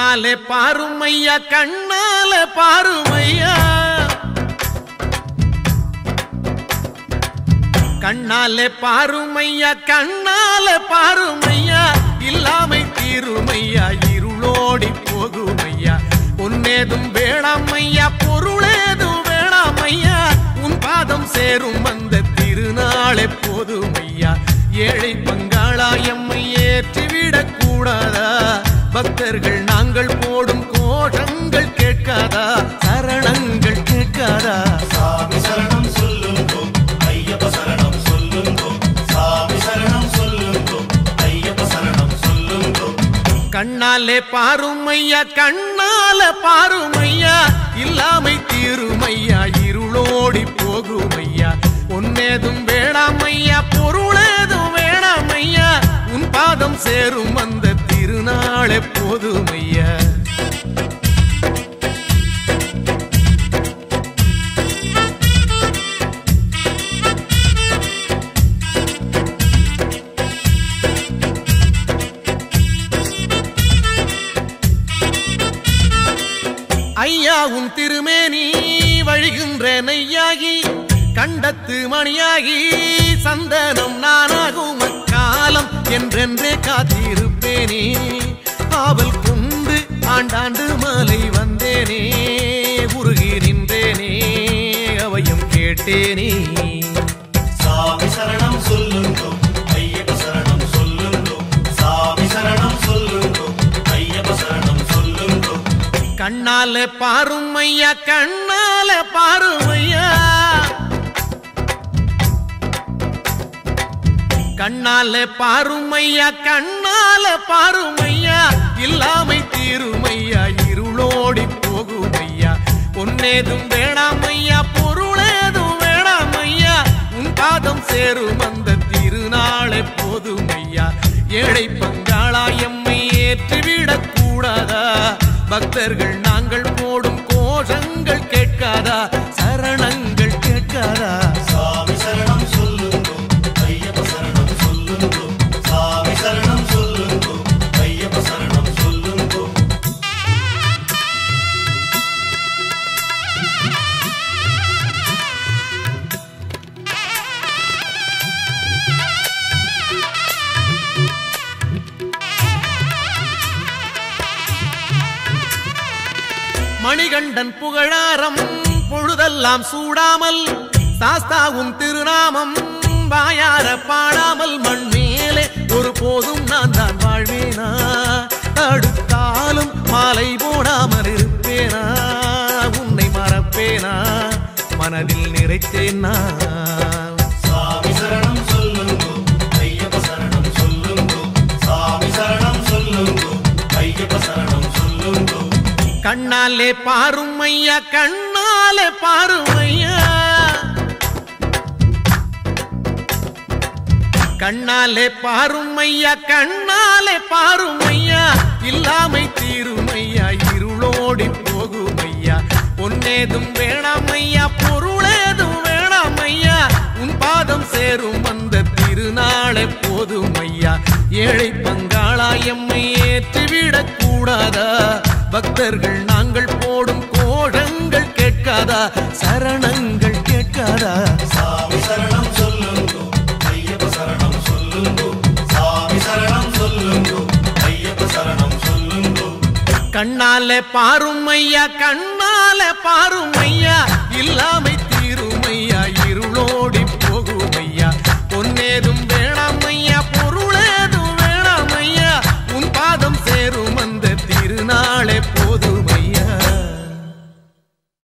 கண்ணாலே பாருமையா கண்ணாலே பாருமையா கண்ணாலே பாருமையா கண்ணாலே பாருமையா இல்லாமை தீருமையா இருளோடி போகுமையா பொன்னேதும் வேணாமையா பொருளேதும் வேணாமையா உன் பாதம் சேரும் அந்த திருநாளே போதுமையா ஏழை பங்காளாயம்மை ஏற்றிவிடக் கூடாதா பக்தர்கள் நாங்கள் போடும் கோஷங்கள் கேட்காதா சரணங்கள் கேட்காதா சாமி சரணம் சொல்லுங்கோ ஐயப்ப சரணம் சொல்லுங்கோ சாமி சரணம் சொல்லுங்கோ ஐயப்ப சரணம் சொல்லுங்கோ கண்ணாலே பாருமையா கண்ணால பாருமையா இல்லாமை தீருமையா இருளோடி போகுமையா பொன்னேதும் வேணாமையா பொருளேதும் வேணாமையா உன் பாதம் சேரும் அந்த திருநாளே போதுமையா ஐயா உன் திருமேனி வழிகின்ற நெய்யாகி கண்டத்து மணியாகி சந்தனம் நானாகும் அக்காலம் என்றென்றே காத்திருப்பேனே ஆவல் கொண்டு ஆண்டாண்டு மாலை வந்தேனே உருகி நின்றேனே அவையும் கேட்டேனே சாமி சரணம் சொல்லுங்கோ ஐயப்ப சரணம் சொல்லுங்கோ சாமி சரணம் சொல்லுங்கோ ஐயப்ப சரணம் சொல்லுங்கோ கண்ணால பாருமையா கண்ணால பாருமையா கண்ணால பாருமையா கண்ணால பாருமையா இல்லாமை தீருமையா இருளோடி போகுமையா பொன்னேதும் வேணாமையா பொருளேதும் வேணாமையா உன் பாதம் சேரும் அந்த திருநாளே போதுமையா ஏழை பங்காளாயம்மை ஏற்றிவிடக் கூடாதா பக்தர்கள் நாங்கள் போடும் கோஷங்கள் கேட்காதா சரணங்கள் கேட்காதா சாமி சரணம் சொல்லுங்கோ ஐயப்ப சரணம் சொல்லுங்கோ சாமி சரணம் சொல்லுங்கோ ஐயப்ப சரணம் சொல்லுங்கோ மணிகண்டன் புகழாரம் பொழுதெல்லாம் சூடாமல் சாஸ்தாவும் திருநாமம் வாயார பாடாமல் மண் மேலே ஒரு போதும் நான் தான் வாழ்வேனா தடுத்தாலும் மாலை போடாமல் இருப்பேனா உன்னை மறப்பேனா மனதில் நிறைத்தேன் நான் சாமி சரணம் சொல்லுங்கோ ஐயப்ப சரணம் சொல்லுங்கோ சாமி சரணம் சொல்லுங்கோ ஐயப்ப சரணம் சொல்லுங்கோ கண்ணாலே பாருமையா கண்ணாலே பாருமையா கண்ணாலே பாருமையா கண்ணாலே பாருமையா இல்லாமை தீருமையா இருளோடி போகுமையா பொன்னேதும் வேணாமையா பொருளேதும் வேணாமையா உன் பாதம் சேரும் அந்த திருநாளே போதுமையா ஏழை பங்காளாயம்மை ஏற்றிவிடக் கூடாதா பக்தர்கள் நாங்கள் போடும் கோஷங்கள் கேட்காதா சரணங்கள் கேட்காதா சாமி சரணம் சொல்லுங்கோ ஐயப்ப சரணம் சொல்லுங்கோ சாமி சரணம் சொல்லுங்கோ ஐயப்ப சரணம் சொல்லுங்கோ கண்ணால பாருமையா கண்ணால பாருமையா இல்லாமை